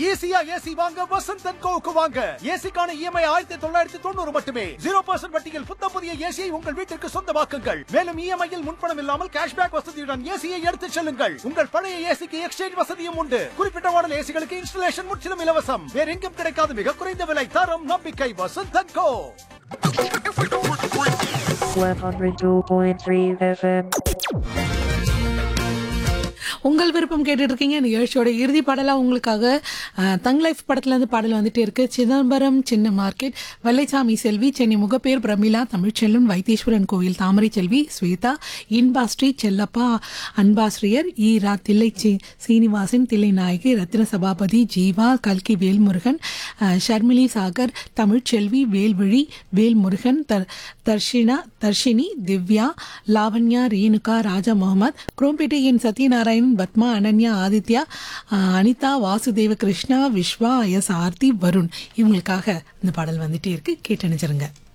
ஈஸியா ஏசி வாங்க வசந்த் அண்ட் கோவுக்கு வாங்க ஏசிக்கான இஎம்ஐ ஆயிரத்தி தொள்ளாயிரத்தி தொண்ணூறு மட்டுமே ஜீரோ பர்சன்ட் வட்டியில் புத்த புதிய ஏசியை உங்கள் வீட்டிற்கு சொந்தமாக்குங்கள் மேலும் இஎம்ஐயில் முன்பணம் இல்லாமல் கேஷ்பேக் வசதியுடன் ஏசியை எடுத்துச் செல்லுங்கள் உங்கள் பழைய ஏசிக்கு எக்ஸ்சேஞ்ச் வசதியும் உண்டு குறிப்பிட்ட மாடல் ஏசிகளுக்கு இன்ஸ்டலேஷன் முற்றிலும் இலவசம் வேற எங்கும் கிடைக்காத மிக குறைந்த விலை தரம் நம்பிக்கை வசந்த் அண்ட் கோ 102.3 FM. உங்கள் விருப்பம் கேட்டுட்டு இருக்கீங்க நிகழ்ச்சியோட இறுதி பாடலா உங்களுக்காக அஹ், தங் லைஃப் படத்துல இருந்து பாடல் வந்துட்டே இருக்கு சிதம்பரம் சின்ன மார்க்கெட் வெள்ளைச்சாமி செல்வி சென்னை முகப்பேர் பிரமிளா தமிழ்ச்செல்வன் வைத்தீஸ்வரன் கோவில் தாமரை செல்வி ஸ்வேதா இன்பாஸ்ரீ செல்லப்பா அன்பாஸ்ரியர் ஈரா தில்லை சி- சீனிவாசன் தில்லை நாயகி ரத்ன சபாபதி ஜீவா கல்கி வேல்முருகன் அஹ், ஷர்மிளி சாகர் தமிழ்ச்செல்வி வேல்விழி வேல்முருகன் தர் தர்ஷினா தர்ஷினி திவ்யா லாவண்யா ரேணுகா ராஜா முகமது குரோம்பேட்டை என் சத்யநாராயணன் பத்மா அனன்யா ஆதித்யா அஹ், அனிதா வாசுதேவ கிருஷ்ணா விஸ்வா எஸ் ஆர்த்தி வருண் இவங்களுக்காக இந்த பாடல் வந்துட்டே இருக்கு கேட்டு நினைச்சிருங்க